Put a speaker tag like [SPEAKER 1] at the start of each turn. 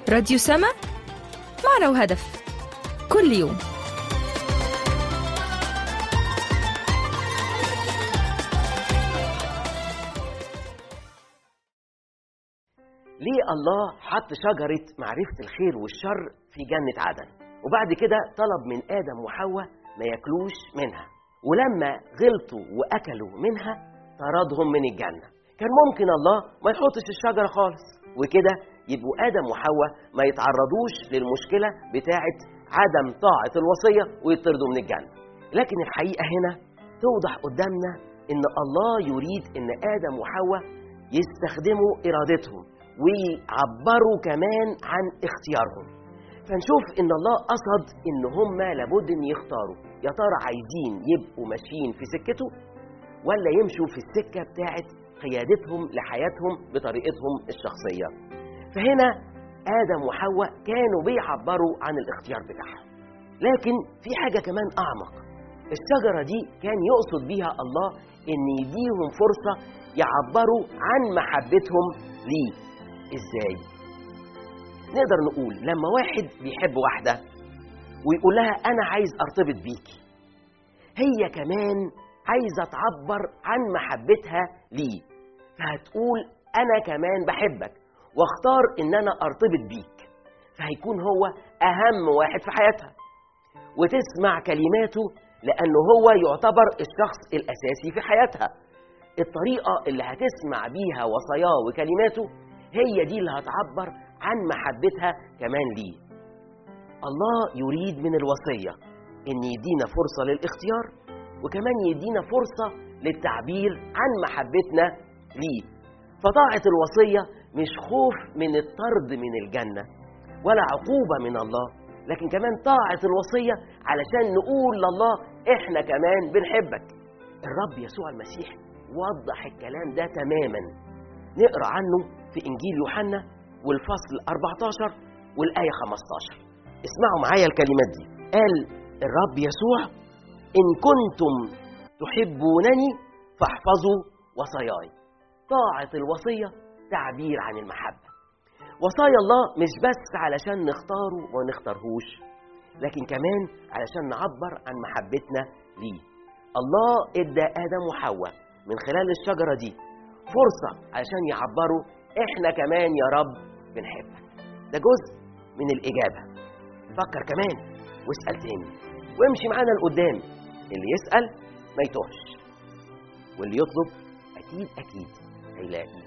[SPEAKER 1] راديو سما معنا وهدف كل يوم
[SPEAKER 2] ليه الله حط شجرة معرفة الخير والشر في جنة عدن وبعد كده طلب من آدم وحواء ما ياكلوش منها ولما غلطوا وأكلوا منها طردهم من الجنة كان ممكن الله ما يحطش الشجرة خالص وكده يبقوا آدم وحواء ما يتعرضوش للمشكلة بتاعة عدم طاعة الوصية ويطردوا من الجنة لكن الحقيقة هنا توضح قدامنا إن الله يريد إن آدم وحواء يستخدموا إرادتهم ويعبروا كمان عن اختيارهم فنشوف ان الله قصد ان هم لابد ان يختاروا يا ترى عايزين يبقوا ماشيين في سكته ولا يمشوا في السكه بتاعت قيادتهم لحياتهم بطريقتهم الشخصيه فهنا ادم وحواء كانوا بيعبروا عن الاختيار بتاعهم لكن في حاجه كمان اعمق الشجره دي كان يقصد بيها الله ان يديهم فرصه يعبروا عن محبتهم ليه ازاي نقدر نقول لما واحد بيحب واحده ويقول لها انا عايز ارتبط بيكي هي كمان عايزه تعبر عن محبتها ليه فهتقول انا كمان بحبك واختار ان انا ارتبط بيك فهيكون هو اهم واحد في حياتها وتسمع كلماته لانه هو يعتبر الشخص الاساسي في حياتها الطريقه اللي هتسمع بيها وصاياه وكلماته هي دي اللي هتعبر عن محبتها كمان ليه الله يريد من الوصية إن يدينا فرصة للاختيار وكمان يدينا فرصة للتعبير عن محبتنا ليه فطاعة الوصية مش خوف من الطرد من الجنة ولا عقوبة من الله لكن كمان طاعة الوصية علشان نقول لله إحنا كمان بنحبك الرب يسوع المسيح وضح الكلام ده تماما نقرأ عنه في إنجيل يوحنا والفصل 14 والآية 15 اسمعوا معايا الكلمات دي قال الرب يسوع إن كنتم تحبونني فاحفظوا وصاياي طاعة الوصية تعبير عن المحبة وصايا الله مش بس علشان نختاره وما نختارهوش لكن كمان علشان نعبر عن محبتنا ليه الله ادى آدم وحواء من خلال الشجرة دي فرصة علشان يعبروا احنا كمان يا رب بنحبك ده جزء من الإجابة فكر كمان واسأل تاني وامشي معانا لقدام اللي يسأل ما يتوهش واللي يطلب أكيد أكيد هيلاقي